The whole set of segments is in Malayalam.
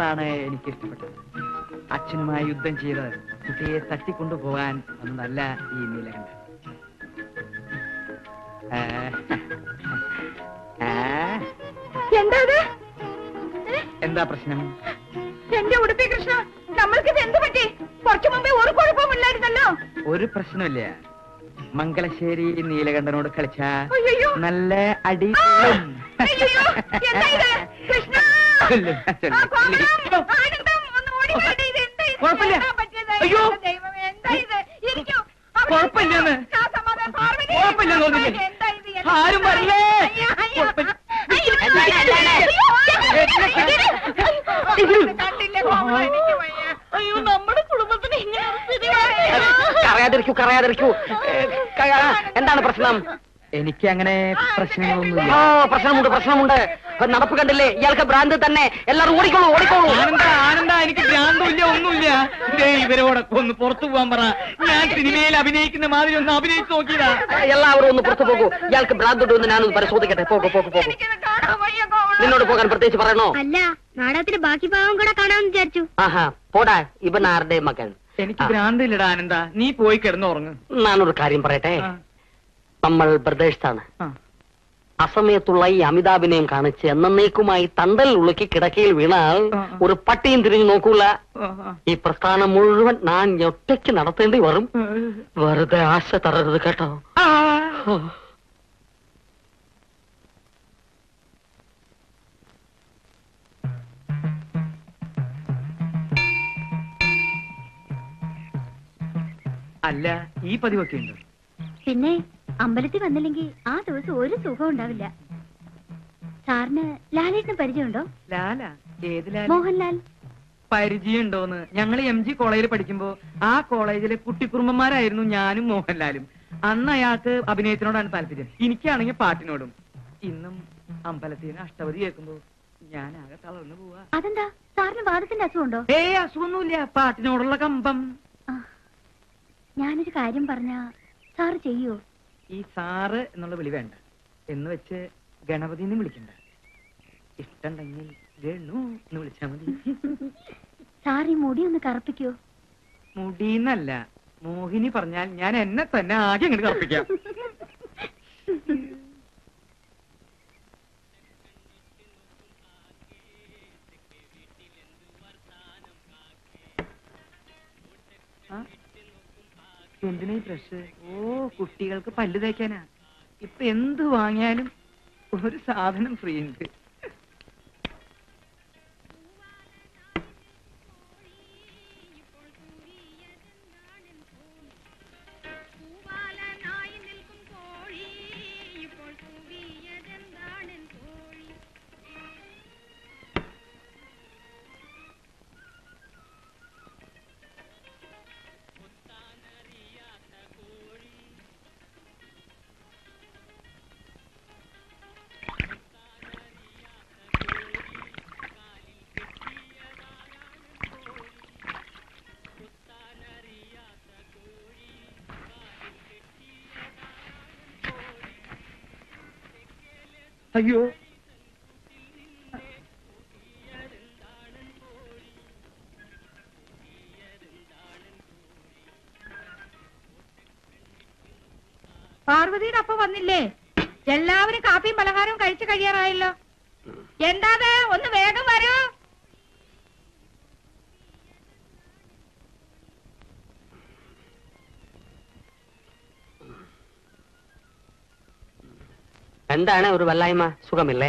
കഥകളാണ് എനിക്ക് ഇഷ്ടപ്പെട്ടത് അച്ഛനുമായി യുദ്ധം ചെയ്ത് കുട്ടിയെ തട്ടിക്കൊണ്ടുപോകാൻ ഒന്നല്ല ഈ നീലകണ്ഠൻ ആ, ആ, എന്താ ഇത് എന്താ പ്രശ്നം എന്റെ ഉടുപ്പി കൃഷ്ണ നമ്മൾക്ക് ഇത് എന്ത് പറ്റി കുറച്ചു മുമ്പേ ഒരു കുഴപ്പമില്ലായിരുന്നല്ലോ ഒരു പ്രശ്നമില്ല മംഗലശ്ശേരി നീലകണ്ഠനോട് കളിച്ച അയ്യോ നല്ല അടി അയ്യോ എന്താ ഇത് കൃഷ്ണ കൊല്ലും. ആ, കോമളം, ആനന്ദം, ഒന്ന് ഓടി വരട്ടെ. ഇത് എന്താ ഇത്? കുഴപ്പമില്ല. എന്താ പറ്റിയത്? അയ്യോ. ദൈവമേ, എന്താ ഇത്? ഇരിക്കൂ. അവിടെ കുഴപ്പമില്ലെന്ന്. ശ്വാസമാധാനം, പാർവതി. കുഴപ്പമില്ലെന്ന് പറഞ്ഞില്ലേ? എന്താ ഇത്? എന്താ ആരും ഇത്? വരില്ലേ? അയ്യോ, അയ്യോ. കുഴപ്പമില്ല. അയ്യോ, എന്താ ഇത്? അയ്യോ, അയ്യോ. കണ്ടില്ലേ കോമളം, എനിക്ക് വയ്യ. അയ്യോ നമ്മുടെ കുടുംബത്തിന് ഇങ്ങനെ ഒരു സ്ഥിതി വരികയോ? കറയാതിരിക്കൂ കറയാതിരിക്കൂ ഏ, ക- എന്താണ് പ്രശ്നം എനിക്ക് അങ്ങനെ പ്രശ്നങ്ങളൊന്നുമില്ല ഓ പ്രശ്നമുണ്ട് പ്രശ്നമുണ്ട് നടപ്പ് കണ്ടില്ലേ ഇയാൾക്ക് ഭ്രാന്ത് തന്നെ എല്ലാരും ഓടിക്കോളൂ ഓടിക്കോളൂ ആനന്ദ ആനന്ദ എനിക്ക് ഭ്രാന്തുമില്ല ഒന്നുമില്ല ദേ ഇവരോടൊക്കെ ഒന്ന് പുറത്തു പോകാൻ പറ ഞാൻ സിനിമയിൽ അഭിനയിക്കുന്ന മാതിരി ഒന്ന് അഭിനയിച്ചു നോക്കിയതാ എല്ലാവരും ഒന്ന് പുറത്തു പോകൂ ഇയാൾക്ക് ഭ്രാന്തുണ്ടോ എന്ന് ഞാനൊന്ന് പരിശോധിക്കട്ടെ പോകൂ പോകൂ പോകൂ എനിക്കിത് കാണാൻ വയ്യ കോമളം. നിന്നോട് പോകാൻ പ്രത്യേകിച്ച് പറയണോ അല്ല നാടകത്തിന്റെ ബാക്കി ഭാഗം കൂടെ കാണാമെന്ന് വിചാരിച്ചു ആഹാ പോടാ ഇവൻ ആരുടെ മകൻ എനിക്ക് ആ, ഭ്രാന്തില്ലടാ ആനന്ദ നീ പോയി കിടന്നുറങ്ങ് ഞാനൊരു കാര്യം പറയട്ടെ ആ, നമ്മൾ പ്രദേശത്താണ് ആ. അസമയത്തുള്ള ഈ അമിതാഭിനയം കാണിച്ച് എന്നേക്കുമായി തണ്ടൽ ഉളുക്കി കിടക്കയിൽ വീണാൽ ആ, ആ. ഒരു പട്ടിയും തിരിഞ്ഞു നോക്കൂല ആ, ആ. ഈ പ്രസ്ഥാനം മുഴുവൻ ഞാൻ ഒറ്റയ്ക്ക് നടത്തേണ്ടി വരും വെറുതെ ആശ തരരുത് കേട്ടോ ആ. ഓ. അല്ല ഈ പതിവൊക്കെ ഉണ്ട് പിന്നെ അമ്പലത്തിൽ വന്നില്ലെങ്കിൽ ആ ദിവസം ഒരു സുഖം ഉണ്ടാവില്ല സാറിന് ലാലേട്ടിന് പരിചയമുണ്ടോ ലാല ഏത് ലാല മോഹൻലാൽ പരിചയം ഉണ്ടോന്ന് ഞങ്ങൾ എം ജി കോളേജിൽ പഠിക്കുമ്പോ ആ കോളേജിലെ കുട്ടിക്കുറുമ്പന്മാരായിരുന്നു ഞാനും മോഹൻലാലും അന്ന് അയാൾക്ക് അഭിനയത്തിനോടാണ് താല്പര്യം എനിക്കാണെങ്കിൽ പാട്ടിനോടും ഇന്നും അമ്പലത്തിൽ നിന്ന് അഷ്ടപതി കേൾക്കുമ്പോ ഞാൻ ആകെ തളർന്നു പോവാ അതെന്താ സാറിന് വാദത്തിന്റെ അസുഖമുണ്ടോ ഏയ് അസുഖമൊന്നുമില്ല പാട്ടിനോടുള്ള കമ്പം ആ, ഞാനൊരു കാര്യം പറഞ്ഞ സാറ് ചെയ്യോ ഈ സാറ് എന്നുള്ള വിളി വേണ്ട എന്ന് വെച്ച് ഗണപതിനെ വിളിക്കണ്ട ഇഷ്ടണ്ടെങ്കിൽ ഗണു എന്ന് വിളിച്ചാ മതി സാർ ഈ മുടി ഒന്ന് കറുപ്പിക്കോ മുടിന്നല്ല മോഹിനി പറഞ്ഞാൽ ഞാൻ എന്നെ തന്നെ ആകെ അങ്ങോട്ട് കറപ്പിക്കാം ആ? എന്തിനാ ഈ ബ്രഷ് ഓ കുട്ടികൾക്ക് പല്ല് തേക്കാനാ ഇപ്പൊ എന്ത് വാങ്ങിയാലും ഒരു സാധനം ഫ്രീ ഉണ്ട് അയ്യോ പാർവതിയുടെ അപ്പ വന്നില്ലേ എല്ലാവരും കാപ്പിയും പലഹാരവും കഴിച്ചു കഴിയാറായല്ലോ എന്താത് ഒന്ന് വേഗം വരൂ എന്താണ് ഒരു വല്ലായ്മ സുഖമില്ലേ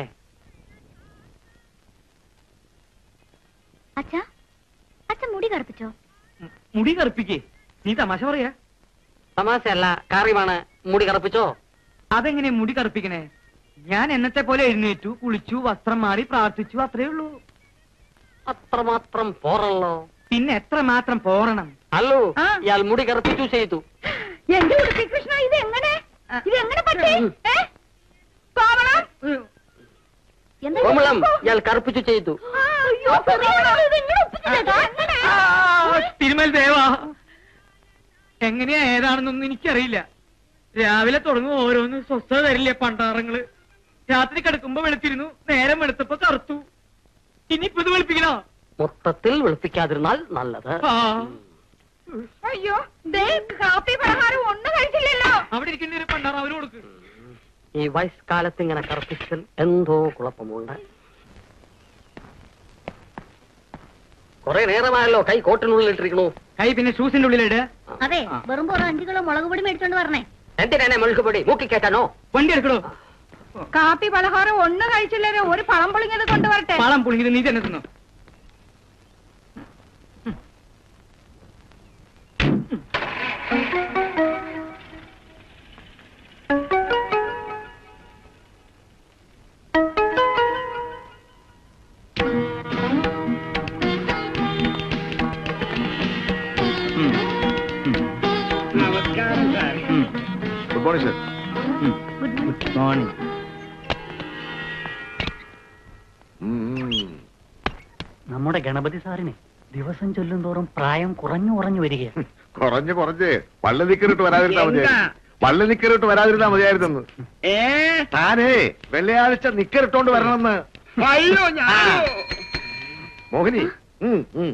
അച്ഛാ അച്ഛൻ മുടി കറുപ്പിച്ചോ മുടി കറുപ്പിക്കേ നീ തമാശ പറയാ തമാശയല്ല കാര്യമാണ് മുടി കറുപ്പിച്ചോ അതെങ്ങനെ മുടി കറുപ്പിക്കണേ ഞാൻ എന്നത്തെ പോലെ എഴുന്നേറ്റു കുളിച്ചു വസ്ത്രം മാറി പ്രാർത്ഥിച്ചു അത്രേ ഉള്ളൂ അത്രമാത്രം പോറല്ലോ പിന്നെ എത്ര മാത്രം പോറണം അല്ലോ ആ. ഇയാൾ മുടി കറുപ്പിച്ചു ചെയ്തു എന്റെ ഉടുപ്പി കൃഷ്ണ ഇത് എങ്ങനെ ഇത് എങ്ങനെ പറ്റി ഏ? കോമളം എന്താ കോമളം ഇയാൾ കറുപ്പിച്ചു ചെയ്തു അയ്യോ കോമളം, ഇത് ഇങ്ങനെ ഒപ്പിച്ചതാ? എങ്ങനെ? ആ, തിരുമൽ ദേവാ എങ്ങനെയാ ഏതാണെന്നൊന്നും എനിക്കറിയില്ല രാവിലെ തുടങ്ങും ഓരോന്ന് സ്വസ്ഥത തരില്ലേ പണ്ടാറങ്ങള് രാത്രി കിടക്കുമ്പോ വെളുത്തിരുന്നു നേരം വെളുത്തപ്പോ കറുത്തു ഇനിയിപ്പോ ഇത് വെളുപ്പിക്കണോ മൊത്തത്തിൽ വെളുപ്പിക്കാതിരുന്നാൽ നല്ലത് ആ, അയ്യോ ദേ കാപ്പി പലഹാരം ഒന്നും കഴിച്ചില്ലല്ലോ അവിടെ ഇരിക്കുന്ന ഒരു പണ്ടാറ് അവന് കൊടുക്ക് ഈ വയസ്കാലത്ത് ഇങ്ങനെ കറുപ്പിച്ചൽ എന്തോ കുഴപ്പമുണ്ട് കുറെ നേരമായല്ലോ കൈ കോട്ടിനുള്ളിൽ ഇട്ടിരിക്കണു കൈ പിന്നെ ഷൂസിന്റെ ഉള്ളിലിട് അതെ വെറും പുറം അഞ്ചു കിലോ മുളക് പൊടി മേടിച്ചോണ്ട് പറഞ്ഞേ എന്തിനാണ് മെഴുകുപൊടി മൂക്കി കേട്ടാനോ വണ്ടി എടുക്കടോ കാപ്പി പലഹാരം ഒന്നും കഴിച്ചില്ലല്ലോ ഒരു പഴം പൊളിഞ്ഞത് കൊണ്ടുവരട്ടെ പളം പുളിങ്ങിത് നീ തന്നെ തിന്നോ good morning sir good morning നമ്മുടെ ഗണപതി സാറിന് ദിവസം ചൊല്ലും തോറും പ്രായം കുറഞ്ഞു കുറഞ്ഞു വരികയാണ് കുറഞ്ഞ് കുറഞ്ഞ് പള്ളി നിക്കറിട്ട് വരാതിരുന്നാ മതിയായിരുന്നു പള്ളി നിക്കറിട്ട് വരാതിരുന്നാ മതിയായിരുന്നു താനേ വെള്ളിയാഴ്ച നിക്കറിട്ടോണ്ട് വരണമെന്ന് അയ്യോ ആ. മോഹിനി ഉം, ഉം.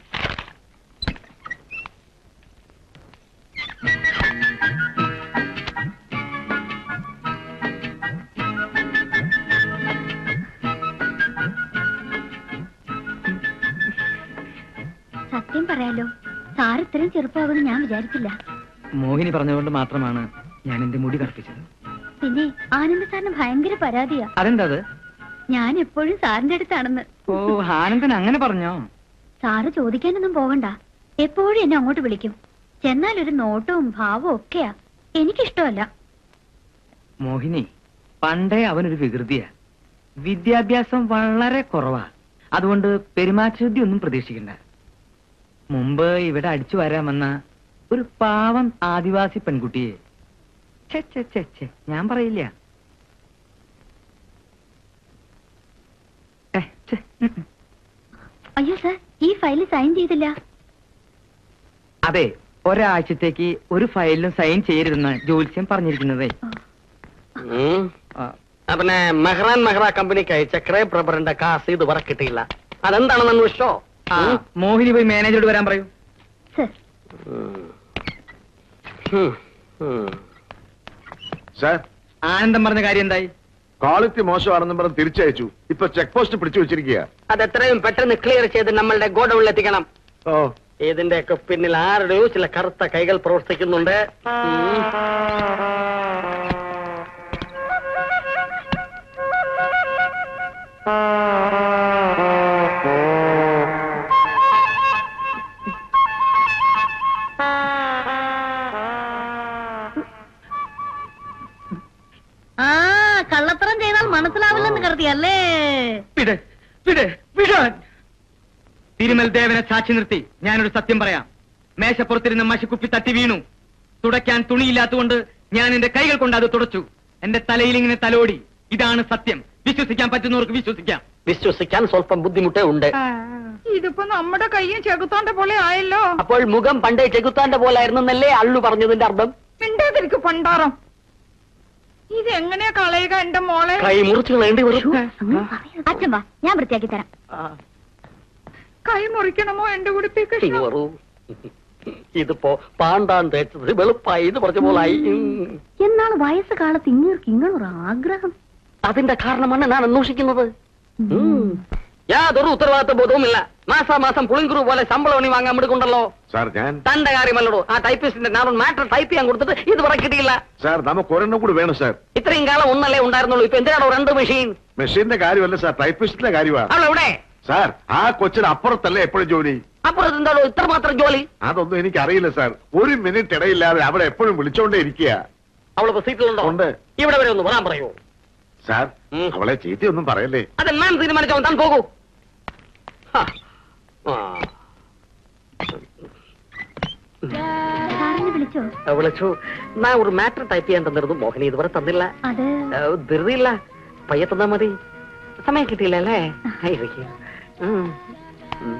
സത്യം പറയാലോ സാർ ഇത്രയും ചെറുപ്പമാകുമെന്ന് ഞാൻ വിചാരിച്ചില്ല മോഹിനി പറഞ്ഞതുകൊണ്ട് മാത്രമാണ് ഞാൻ എന്റെ മുടി കറുപ്പിച്ചത് പിന്നെ ആനന്ദ സാറിന് ഭയങ്കര പരാതിയാ അതെന്താ അത് ഞാൻ എപ്പോഴും സാറിന്റെ അടുത്താണെന്ന് ഓ ആനന്ദൻ അങ്ങനെ പറഞ്ഞോ സാറ് ചോദിക്കാനൊന്നും പോകണ്ട എപ്പോഴും എന്നെ അങ്ങോട്ട് വിളിക്കും ചെന്നാൽ ഒരു നോട്ടവും ഭാവവും ഒക്കെയാ എനിക്കിഷ്ടമല്ല മോഹിനി പണ്ടേ അവനൊരു വികൃതിയാ വിദ്യാഭ്യാസം വളരെ കുറവാ അതുകൊണ്ട് പെരുമാറ്റശുദ്ധി ഒന്നും പ്രതീക്ഷിക്കണ്ട മുമ്പ് ഇവിടെ അടിച്ചു വരാമെന്ന ഒരു പാവം ആദിവാസി പെൺകുട്ടിയെ ഛെ, ഛെ, ഛെ, ഛെ, ഞാൻ പറയില്ല ഏ, ഛെ, ഉം, ഉം. അയ്യോ സാർ ഈ ഫയൽ സൈൻ ചെയ്തില്ല അതെ ഒരാഴ്ചത്തേക്ക് ഒരു ഫയലിലും സൈൻ ചെയ്യരുതെന്ന് ജോത്സ്യം പറഞ്ഞിരിക്കുന്നതേ ഉം. ആ, ആ, പിന്നെ മെഹ്റാൻ മെഹ്റ കമ്പനിക്ക് അയച്ച ക്രേപ്പ് റബ്ബറിന്റെ കാസ് ഇതുവരെ കിട്ടിയില്ല അതെന്താണെന്ന് അന്വേഷിച്ചോ ആ, മോഹിനി പോയി മാനേജറോട് വരാൻ പറയൂ സർ ഉം. ഉം. ഉം. സാർ ആനന്ദം പറഞ്ഞ കാര്യം എന്തായി ക്വാളിറ്റി മോശമാണെന്നും പറഞ്ഞ് തിരിച്ചയച്ചു ഇപ്പൊ ചെക്ക് പോസ്റ്റ് പിടിച്ചു വെച്ചിരിക്കുക അത് എത്രയും പെട്ടെന്ന് ക്ലിയർ ചെയ്ത് നമ്മളുടെ ഗോഡൌണിൽ എത്തിക്കണം ഓ ഇതിന്റെയൊക്കെ പിന്നിൽ ആരുടെയോ ചില കറുത്ത കൈകൾ പ്രവർത്തിക്കുന്നുണ്ട് ഉം. ആ കള്ളത്തരം ചെയ്താൽ മനസ്സിലാവില്ലെന്ന് കരുതിയല്ലേ വിട് വിട് വിടാൻ തിരുമൽ ദേവനെ സാക്ഷി നിർത്തി ഞാനൊരു സത്യം പറയാം മേശപ്പുറത്തിരുന്ന് മഷിക്കുപ്പി തട്ടി വീണു തുടയ്ക്കാൻ തുണിയില്ലാത്തതുകൊണ്ട് ഞാൻ എന്റെ കൈകൾ കൊണ്ട് അത് തുടച്ചു എന്റെ തലയിൽ ഇങ്ങനെ തലോടി ഇതാണ് സത്യം വിശ്വസിക്കാൻ പറ്റുന്നവർക്ക് വിശ്വസിക്കാം വിശ്വസിക്കാൻ സ്വല്പം ബുദ്ധിമുട്ടേ ഉണ്ട് ഇതിപ്പോ നമ്മുടെ കയ്യും ചെകുത്തോണ്ട പോലെ ആയല്ലോ അപ്പോൾ മുഖം പണ്ടേ ചെകുത്താന്റെ പോലായിരുന്നല്ലേ അള്ളു പറഞ്ഞതിന്റെ അർത്ഥം മിണ്ടാതിരിക്കു പണ്ടാറം ഇതെങ്ങനെയാ കളയുക എന്റെ മോളെ കൈ മുറിച്ചു കളയേണ്ടി വരും അച്ഛൻ വാ ഞാൻ വൃത്തിയാക്കി തരാം കൈ മുറിക്കണമോ എന്റെ ഉടുപ്പിക്ക് ഇങ്ങ് വരൂ ഇതിപ്പോ പാണ്ടാൻ തേച്ചത് വെളുപ്പായി എന്ന് പറഞ്ഞ പോലായി ഉം. എന്നാണ് വയസ്സ് കാലത്ത് ഇങ്ങേർക്ക് ഇങ്ങനൊരു ആഗ്രഹം അതിന്റെ കാരണമാണ് ഞാൻ അന്വേഷിക്കുന്നത് ഉം. യാതൊരു ഉത്തരവാദിത്ത ബോധവുമില്ല മാസാമാസം പുളിങ്കുറു പോലെ ശമ്പളം ഇനി വാങ്ങാൻ എടുക്കുണ്ടല്ലോ സാർ ഞാൻ തന്റെ കാര്യമല്ലടോ ആ ടൈപ്പിസ്റ്റിന്റെ ഞാൻ മാറ്റർ ടൈപ്പ് ചെയ്യാൻ കൊടുത്തിട്ട് ഇതുവരെ കിട്ടിയില്ല സാർ നമുക്ക് ഒരെണ്ണം കൂടി വേണം സാർ ഇത്രയും കാലം ഒന്നല്ലേ ഉണ്ടായിരുന്നുള്ളൂ ഇപ്പൊ എന്തിനാണോ രണ്ട് മെഷീൻ മെഷീന്റെ കാര്യമല്ല സാർ ടൈപ്പിസ്റ്റിന്റെ കാര്യമാ അവളെവിടെ സാർ ആ കൊച്ചിന് അപ്പുറത്തല്ലേ എപ്പോഴും ജോലി അപ്പുറത്ത് എന്താണോ ഇത്ര മാത്രം ജോലി അതൊന്നും എനിക്ക് അറിയില്ല സാർ ഒരു മിനിറ്റ് ഇടയില്ലാതെ അവിടെ എപ്പോഴും വിളിച്ചോണ്ടേ ഇരിക്കുക അവള് സീറ്റിലുണ്ടോ ഉണ്ട്. ഇവിടെ വരെ ഒന്ന് വരാൻ പറയൂ സാർ ഉം. അവളെ ചീത്തയൊന്നും പറയല്ലേ അത് മാം തീരുമാനിച്ചോ താൻ പോകൂ ഹാ. ആ. സാറിനെ വിളിച്ചോ വിളിച്ചു ഞാൻ ഒരു മാറ്റർ ടൈപ്പ് ചെയ്യാൻ തന്നിരുന്നു മോഹിനി ഇതുവരെ തന്നില്ല അത് ഏ, ധൃതിയില്ല പയ്യെ തന്നാ മതി സമയം കിട്ടിയില്ല അല്ലേ ആയിരിക്കും ഉം. ഉം.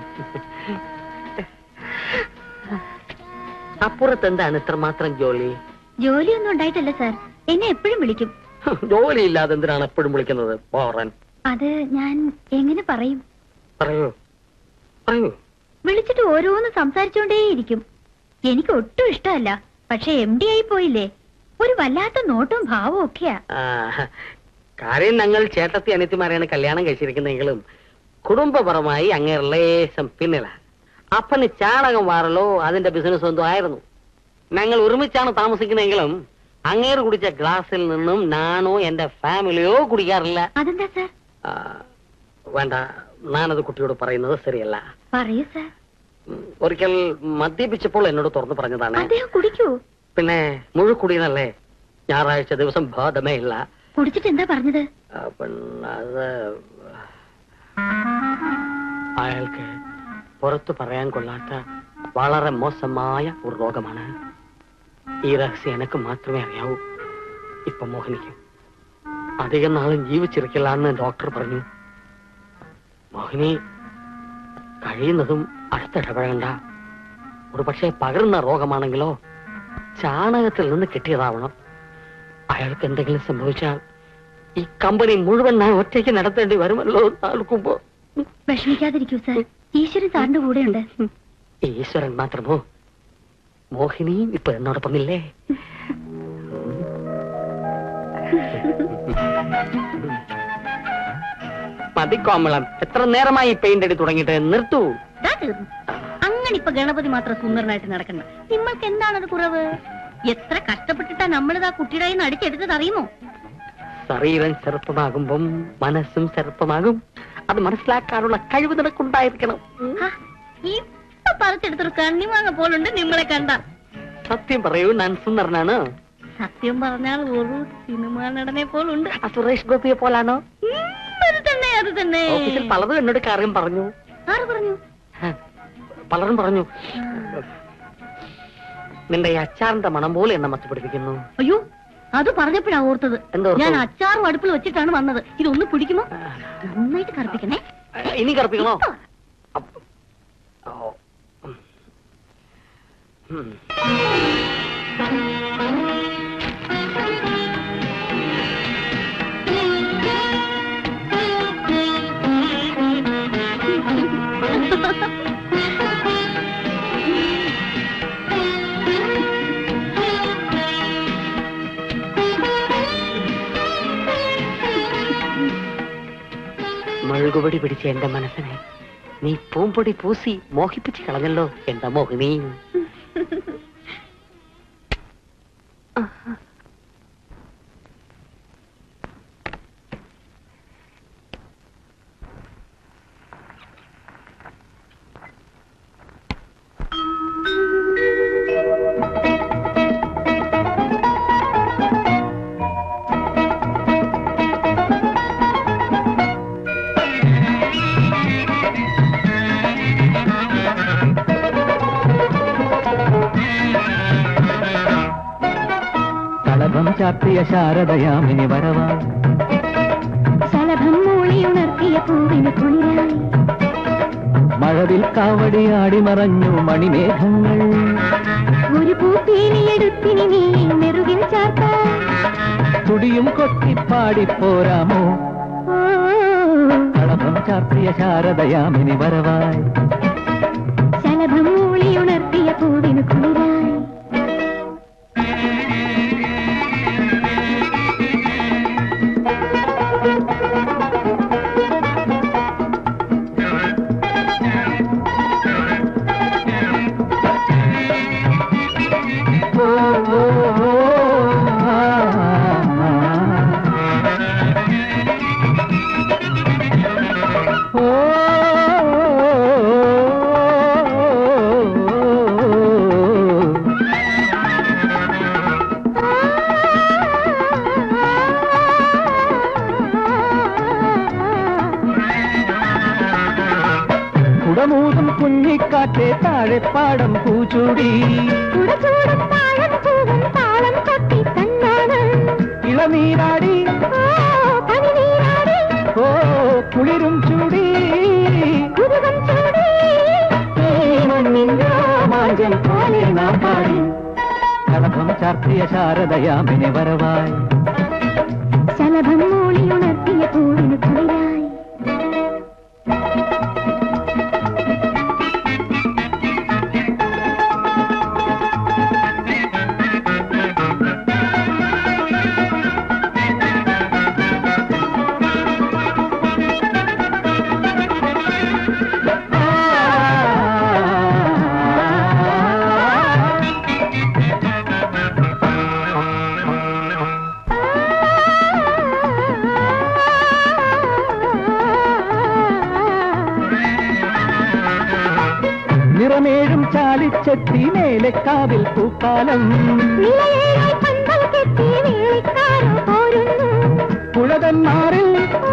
അപ്പുറത്ത് എന്താണ് ഇത്രമാത്രം ജോലി ജോലിയൊന്നും ഉണ്ടായിട്ടല്ല സാർ എന്നെ എപ്പോഴും വിളിക്കും ജോലിയില്ലാതെ എന്തിനാണ് എപ്പോഴും വിളിക്കുന്നത് പോറൻ അത് ഞാൻ എങ്ങനെ പറയും പറയൂ പറയൂ വിളിച്ചിട്ട് ഓരോന്ന് സംസാരിച്ചോണ്ടേയിരിക്കും എനിക്ക് ഒട്ടും ഇഷ്ടമല്ല പക്ഷെ എം ഡി ആയി പോയില്ലേ ഒരു വല്ലാത്ത നോട്ടും ഭാവവും ഒക്കെയാ ആ, കാര്യം ഞങ്ങൾ ചേട്ടത്തി അനിയത്തിമാരെയാണ് കല്യാണം കഴിച്ചിരിക്കുന്നെങ്കിലും കുടുംബപരമായി അങ്ങേർ ലേശം പിന്നില അപ്പന് ചാണകം വാറലോ അതിന്റെ ബിസിനസ് എന്തോ ആയിരുന്നു ഞങ്ങൾ ഒരുമിച്ചാണ് താമസിക്കുന്നെങ്കിലും അങ്ങേര് കുടിച്ച ഗ്ലാസ്സിൽ നിന്നും ഞാനോ എന്റെ ഫാമിലിയോ കുടിക്കാറില്ല അതെന്താ സാർ ആ, വേണ്ട ഞാനത് കുട്ടിയോട് പറയുന്നത് ശരിയല്ല പറയൂ സാർ ഉം, ഒരിക്കൽ മദ്യപിച്ചപ്പോൾ എന്നോട് തുറന്നു പറഞ്ഞതാണ് അദ്ദേഹം കുടിക്കൂ പിന്നെ മുഴുക്കുടിയെന്നല്ലേ ഞായറാഴ്ച ദിവസം ബോധമേ ഇല്ല കുടിച്ചിട്ട് എന്താ പറഞ്ഞത് ആ, പിന്നെ അത് അയാൾക്ക് പുറത്തു പറയാൻ കൊള്ളാത്ത വളരെ മോശമായ ഒരു രോഗമാണ് ഈ രഹസ്യം എനക്ക് മാത്രമേ അറിയാവൂ ഇപ്പൊ മോഹിനിക്കും അധികം നാളും ജീവിച്ചിരിക്കില്ല എന്ന് ഡോക്ടർ പറഞ്ഞു മോഹിനി കഴിയുന്നതും അടുത്തിടപഴകണ്ട ഒരു പക്ഷേ പകരുന്ന രോഗമാണെങ്കിലോ ചാണകത്തിൽ നിന്ന് കിട്ടിയതാവണം അയാൾക്ക് എന്തെങ്കിലും സംഭവിച്ചാൽ ഈ കമ്പനി മുഴുവൻ ഞാൻ ഒറ്റയ്ക്ക് നടത്തേണ്ടി വരുമല്ലോ നാൾക്കുമ്പോ വിഷമിക്കാതിരിക്കൂ സാർ ഈശ്വരൻ സാറിന്റെ കൂടെയുണ്ട് ഈശ്വരൻ മാത്രമോ മോഹിനിയും ഇപ്പൊ എന്നോടൊപ്പമില്ലേ മതി കോമളം എത്ര നേരമായി പെയിന്റ് അടി തുടങ്ങിയിട്ട് നിർത്തൂ അങ്ങനെ ഇപ്പൊ ഗണപതി മാത്രം സുന്ദരനായിട്ട് നടക്കണ്ട നിങ്ങൾക്ക് എന്താണത് കുറവ് എത്ര കഷ്ടപ്പെട്ടിട്ടാ നമ്മളിത് ആ കുട്ടിയുടെ കയ്യിൽ നിന്ന് അടിച്ചെടുത്തത് അറിയുമോ ശരീരം ചെറുപ്പമാകുമ്പം മനസ്സും ചെറുപ്പമാകും അത് മനസ്സിലാക്കാനുള്ള കഴിവ് നിനക്കുണ്ടായിരിക്കണം ഹാ, ഇപ്പൊ പറിച്ചെടുത്തൊരു കണ്ണിമാങ്ങ പോലുണ്ട് നിങ്ങളെ കണ്ട സത്യം പറയൂ ഞാൻ സുന്ദരനാണ് സത്യം പറഞ്ഞാൽ ഒരു സിനിമാ നടനെ പോലുണ്ട് ആ സുരേഷ് ഗോപിയെ പോലാണോ ഉം, അത് തന്നെ അത് തന്നെ ഓഫീസിൽ പലതും എന്നോട് കാര്യം പറഞ്ഞു ആര് പറഞ്ഞു ഹ, പലരും പറഞ്ഞു നിന്റെ ഈ അച്ചാറിന്റെ മണം പോലെ എന്നെ മത്തുപിടിപ്പിക്കുന്നു അയ്യോ അത് പറഞ്ഞപ്പോഴാ ഓർത്തത് എന്തോർത്തു? ഞാൻ അച്ചാറും അടുപ്പിൽ വെച്ചിട്ടാണ് വന്നത് ഇതൊന്ന് പിടിക്കുമോ നന്നായിട്ട് കറുപ്പിക്കണേ ഇനി കറുപ്പിക്കണോ അപ്പ- ഓ. ഉം. ഉം. മെഴുകുപൊടി പിടിച്ച എന്റെ മനസ്സിനെ നീ പൂമ്പൊടി പൂസി മോഹിപ്പിച്ച് കളഞ്ഞല്ലോ എന്താ മോഹിനി കളഭം ചാർത്തിയ ശാരദയാമിനി വരവാ ശലഭം മൂളിയുണർത്തിയ പൂവിന് കുളിരായി മഴവിൽ കാവടിയാടി മറഞ്ഞു മണിമേഘങ്ങൾ ഒരു പൂപ്പീനിയെടുത്തിനി നീ നെറുകിൽ ചാർത്താൻ തുടിയും കൊട്ടിപ്പാടി പോരാമോ കളഭം ചാർത്തിയ ശാരദയാമിനി വരവായി ശലഭം മൂളിയുണർത്തിയ പൂവിന് കുളിരായി ഓ, ഓ, ഓ, ആ, ആ, ആ. ഓ, കുടമൂതും കുഞ്ഞിക്കാറ്റെ താഴെപ്പാടം പൂച്ചൂടി കുടച്ചൂടും താളം പൂവും താളം കൊട്ടി തന്നാണ് ഇളനീരാടി ഓ പനിനീരാടി ഓ കുളിരും ചൂടി കുരുവം ചൂടി ഈ മണ്ണിൻ രോമാഞ്ചം പോലെ നാം പാടി കളഭം ചാർത്തിയ ശാരദയാമിനെ വരവായി ശലഭം മൂളിയുണർത്തിയ പൂവിന് കുളിരായി ചെത്തി മേലക്കാവിൽ പൂക്കാലം കുഴകന്മാരിൽ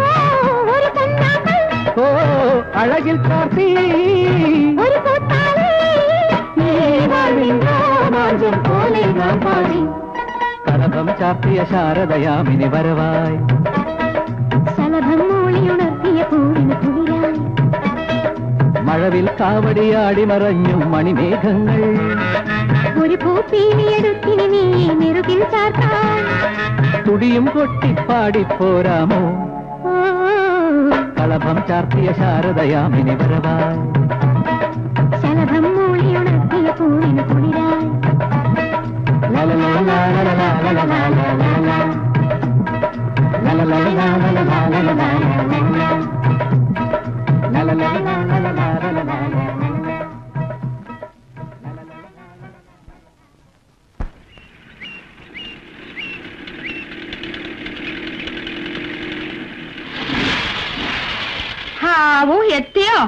ഓ അഴകിൽ കാർത്തി ഈ വാഴ്വിൻ രോമാഞ്ചം പോലെ നാം പാടി കലഭം ചാർത്തിയ ശാരദയാമിനി വരവായി ശലഭം മൂളിയുണർത്തിയ പൂവിന് കുളിരായി മഴവിൽ കാവടിയാടി മറഞ്ഞു മണിമേഘങ്ങൾ ഒരു പൂപ്പീലിയെടുത്തിനി നീ നെറുകിൽ ചാർത്താൻ തുടിയും കൊട്ടിപ്പാടി പോരാമോ ഓ, കളഭം ചാർത്തിയ ശാരദയാമിനി വരവായി ശലഭം മൂളിയുണർത്തിയ പൂവിന് കുളിരായി ഹാവു എത്തിയോ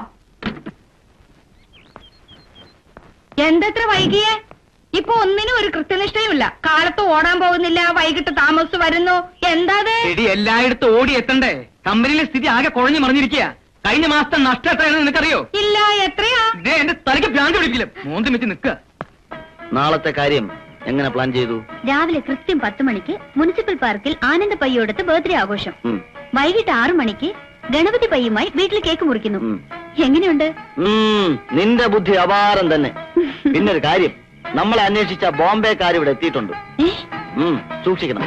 എന്തത്ര വൈകിയേ ഇപ്പൊ ഒന്നിനും ഒരു കൃത്യനിഷ്ഠയുമില്ല കാലത്ത് ഓടാൻ പോകുന്നില്ല വൈകിട്ട് താമസിച്ച് വരുന്നു എന്താത് എടി എല്ലായിടത്തും ഓടി എത്തണ്ടേ കമ്പനിയിലെ സ്ഥിതി ആകെ കുഴഞ്ഞു മറിഞ്ഞിരിക്കുക കഴിഞ്ഞ മാസത്തെ നഷ്ടം എത്രയാണെന്ന് നിനക്കറിയോ ഇല്ല എത്രയാ ഇതേ എന്റെ തലയ്ക്ക് ഭ്രാന്ത് പിടിക്കില്ല മൂന്ന് മിനിറ്റ് നിൽക്കുക നാളത്തെ കാര്യം എങ്ങനെ പ്ലാൻ ചെയ്തു രാവിലെ കൃത്യം പത്ത് മണിക്ക് മുനിസിപ്പൽ പാർക്കിൽ ആനന്ദ പയ്യോടത്ത് ബർത്ത്ഡേ ആഘോഷം ഉം. വൈകിട്ട് ആറു മണിക്ക് ഗണപതി പയ്യുമായി വീട്ടിൽ കേക്ക് മുറിക്കുന്നു ഉം. എങ്ങനെയുണ്ട് ഉം, നിന്റെ ബുദ്ധി അപാരം തന്നെ പിന്നൊരു കാര്യം നമ്മളെ അന്വേഷിച്ച ബോംബെക്കാർ ഇവിടെ എത്തിയിട്ടുണ്ട് ഏ? ഉം, സൂക്ഷിക്കണം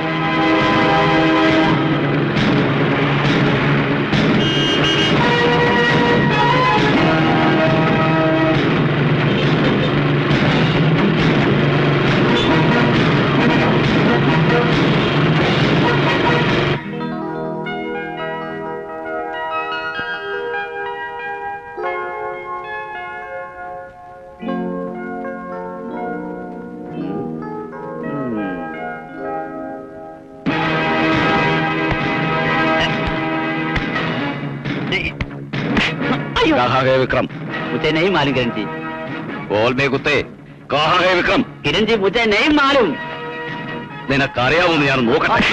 कहाँ गए विक्रम मुझे नहीं मालूम किरण जी बोल में कुत्ते कहाँ गए विक्रम किरण जी मुझे नहीं मालूम നിനക്കറിയാവുന്ന ഞാൻ നോക്കട്ടെ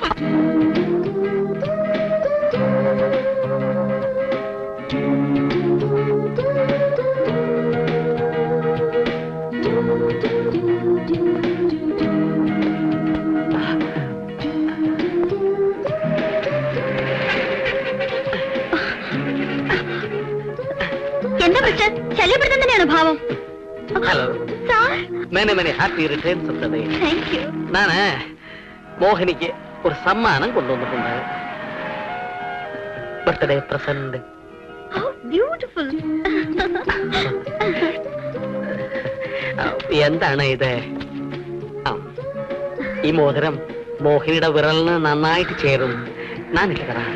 എന്താ മിസ്റ്റർ ശല്യപ്പെടുത്താൻ തന്നെയാണ് ഭാവം hello sir many many happy returns of the day thank you ഞാന് മോഹിനിക്ക് ഒരു സമ്മാനം കൊണ്ടുവന്നിട്ടുണ്ട് ബർത്ത്ഡേ പ്രസന്റ് ബ്യൂട്ടിഫുൾ എന്താണ് ഇത് ആ, ഈ മോതിരം മോഹിനിയുടെ വിരലിന് നന്നായിട്ട് ചേരും ഞാൻ തരാം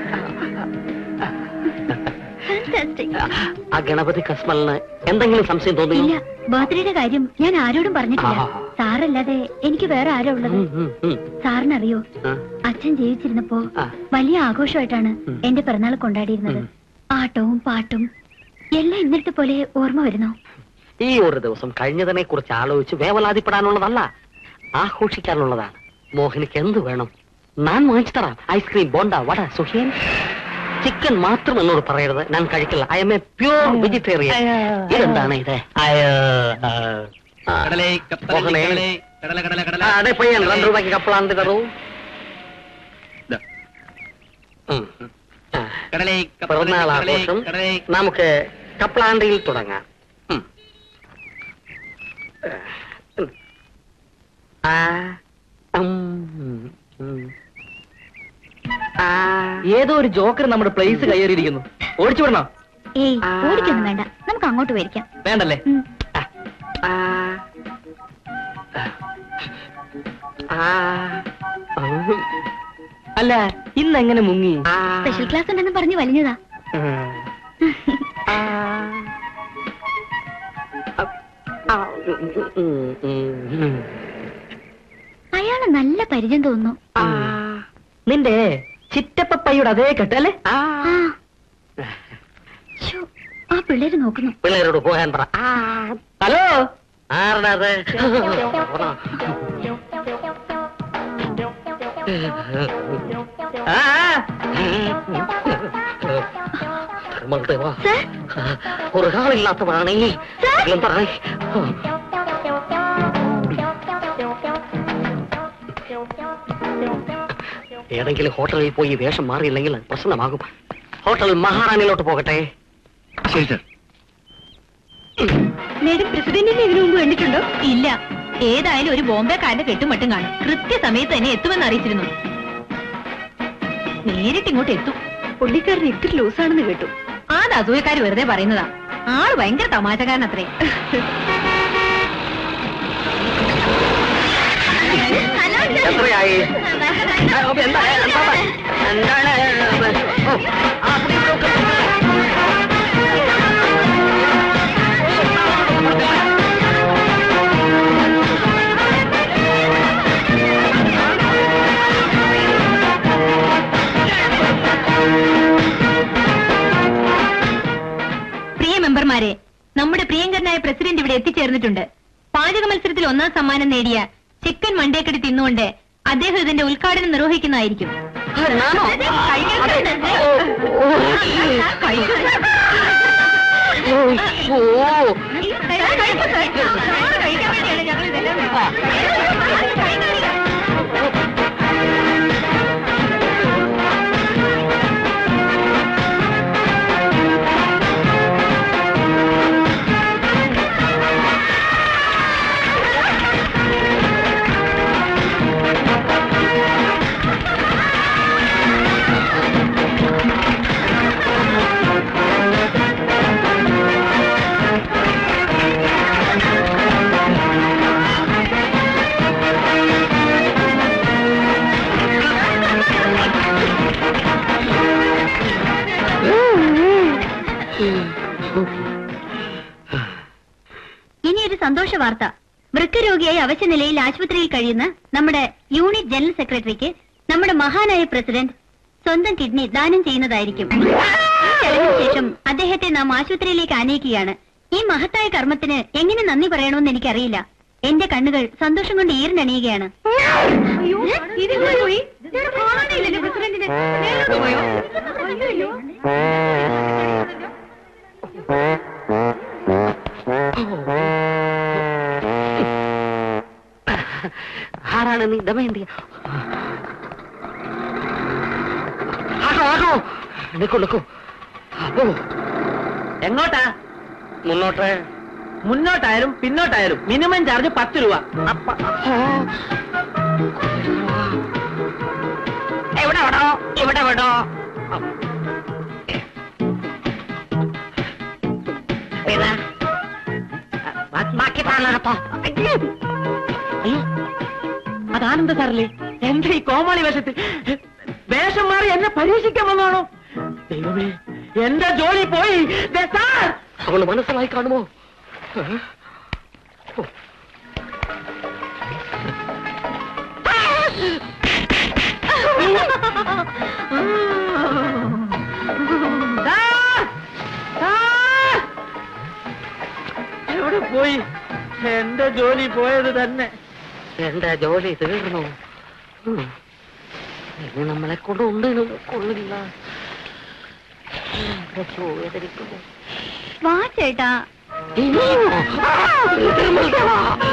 ഫാന്റാസ്റ്റിക് ആ ഗണപതി കസ്മലിന് എന്തെങ്കിലും സംശയം ഇല്ല തോന്നിയോ ബർത്ത്ഡേയുടെ കാര്യം ഞാൻ ആരോടും പറഞ്ഞിട്ടില്ല ആ. സാറല്ലാതെ എനിക്ക് വേറെ ആരാ ഉള്ളത് ഉം, ഉം, ഉം. സാറിനറിയോ ആ, അച്ഛൻ ജീവിച്ചിരുന്നപ്പോ ആ. വലിയ ആഘോഷമായിട്ടാണ് ഉം. എന്റെ പിറന്നാൾ കൊണ്ടാടിയിരുന്നത് ഉം. ആട്ടവും പാട്ടും എല്ലാം ഇന്നത്തെ പോലെ ഓർമ്മ വരുന്നു ഈ ഒരു ദിവസം കഴിഞ്ഞതിനെ കുറിച്ച് ആലോചിച്ച് വേവലാതിപ്പെടാനുള്ളതല്ല ആഘോഷിക്കാനുള്ളതാണ് മോഹിനിക്ക് എന്ത് വേണം ഞാൻ വാങ്ങിച്ചു തരാം ഐസ്ക്രീം ബോണ്ട വട സുഹിയൻ ചിക്കൻ മാത്രം എന്നോട് പറയരുത് ഞാൻ കഴിക്കില്ല I am a pure vegetarian ഇതെന്താണ് ഇത് അയ്യോ, ആ. മോഹനെ, ആ, അതെ പയ്യൻ രണ്ട് രൂപയ്ക്ക് കപ്പളാണ്ട് തരൂ ഉം. ആ. പിറന്നാൾ ആഘോഷം നമുക്ക് കപ്ലാണ്ടിയിൽ തുടങ്ങാം ഉം. ഉം. ആ, ഉം, ഉം. ആ, ഏതോ ഒരു ജോക്കർ നമ്മുടെ പ്ലേസ് കയ്യേറിയിരിക്കുന്നു ഓടിച്ചു വിടണോ ഏയ് ആ. ഓടിക്കൊന്നും വേണ്ട നമുക്ക് അങ്ങോട്ട് പോയിരിക്കാം വേണ്ടല്ലേ ഉം. ആ, ആ, ഉം. അല്ല ഇന്ന് എങ്ങനെ മുങ്ങി ആ, സ്പെഷ്യൽ ക്ലാസ് ഉണ്ടെന്ന് പറഞ്ഞു വലിഞ്ഞതാ ഉം. ആ, ആ, ഉം, ഉം, ഉം, ഉം. അയാള് നല്ല പരിചയം തോന്നുന്നു ആ, നിന്റെ ചിറ്റപ്പയ്യുടെ അതേ കെട്ടല്ലേ ആ. ആ ശ്ശോ, ആ പിള്ളേര് നോക്കുന്നു പിള്ളേരോട് പോകാൻ പറ ആ, ഹലോ ആരുടെ അത് ആ, ആ. ധർമ്മദേവാ ഒരു കാളില്ലാത്തവരാണേ പറയേ ഏതെങ്കിലും ഹോട്ടലിൽ പോയി വേഷം മാറിയില്ലെങ്കിൽ പ്രശ്നമാകും ഹോട്ടൽ മഹാറാണിയിലോട്ട് പോകട്ടെ ശരി സാർ മേഡം പ്രസിഡന്റിനെ ഇതിനു മുമ്പ് കണ്ടിട്ടുണ്ടോ ഇല്ല ഏതായാലും ഒരു ബോംബെക്കാരന്റെ കെട്ടുമട്ടും കാണും കൃത്യസമയത്ത് തന്നെ എത്തുമെന്ന് അറിയിച്ചിരുന്നു നേരിട്ട് ഇങ്ങോട്ട് എത്തും പുള്ളിക്കാരൻ ഇത്തിരി ലൂസാണെന്ന് കേട്ടു അത് അസൂയക്കാര് വെറുതെ പറയുന്നതാ ആള് ഭയങ്കര തമാശക്കാരൻ അത്രേ എത്രയായി ആ, ഓ, എന്താ എന്താ എന്താണ് ഓ, ആ, ഇവിടെ, ഇവിടെ, ഇവിടെ. പ്രിയ മെമ്പർമാരെ നമ്മുടെ പ്രിയങ്കരനായ പ്രസിഡന്റ് ഇവിടെ എത്തിച്ചേർന്നിട്ടുണ്ട് പാചക മത്സരത്തിൽ ഒന്നാം സമ്മാനം നേടിയ ചിക്കൻ മണ്ടേക്കടി തിന്നുകൊണ്ട് അദ്ദേഹം ഇതിന്റെ ഉദ്ഘാടനം നിർവഹിക്കുന്നതായിരിക്കും ഞാനോ? ഓ, ഓ. ഇനി ഒരു സന്തോഷ വാർത്ത വൃക്കരോഗിയായി അവശ നിലയിൽ ആശുപത്രിയിൽ കഴിയുന്ന നമ്മുടെ യൂണിറ്റ് ജനറൽ സെക്രട്ടറിക്ക് നമ്മുടെ മഹാനായ പ്രസിഡന്റ് സ്വന്തം കിഡ്നി ദാനം ചെയ്യുന്നതായിരിക്കും ഈ ചെലവിന് ശേഷം അദ്ദേഹത്തെ നാം ആശുപത്രിയിലേക്ക് ആനയിക്കുകയാണ് ഈ മഹത്തായ കർമ്മത്തിന് എങ്ങനെ നന്ദി പറയണമെന്ന് എനിക്കറിയില്ല എന്റെ കണ്ണുകൾ സന്തോഷം കൊണ്ട് ഈറിനണിയുകയാണ് ആരാണ് നീ ദമയന്തി ആകോ ആകോ നിക്കൂ നിക്കൂ ഓ എങ്ങോട്ടാ മുന്നോട്ട് മുന്നോട്ടായാലും പിന്നോട്ടായാലും മിനിമം ചാർജ് പത്ത് രൂപ അപ്പ എവിടെ വിടോ ഇവിടെ വിടോ പിന്നെ ബാക്കി താളപ്പോ അതാനന്ദ സാറല്ലേ എന്റെ ഈ കോമാളി വേഷത്തിൽ വേഷം മാറി എന്നെ പരീക്ഷിക്കാൻ വന്നാണോ ദൈവമേ എന്റെ ജോലി പോയി ദേ സാർ അവള് മനസ്സിലായി കാണുമോ സാർ! സാർ! എവിടെ പോയി എന്റെ ജോലി പോയത് തന്നെ എന്റെ ജോലി തീർന്നു ഉം. ഇനി നമ്മളെ കൊണ്ട് ഒന്നിനും കൊള്ളില്ല രക്ഷോ, വേദനിക്കുന്നു. വാ ചേട്ടാ ഇനിയോ? ആ, നിർമ്മൽ ദേവാ.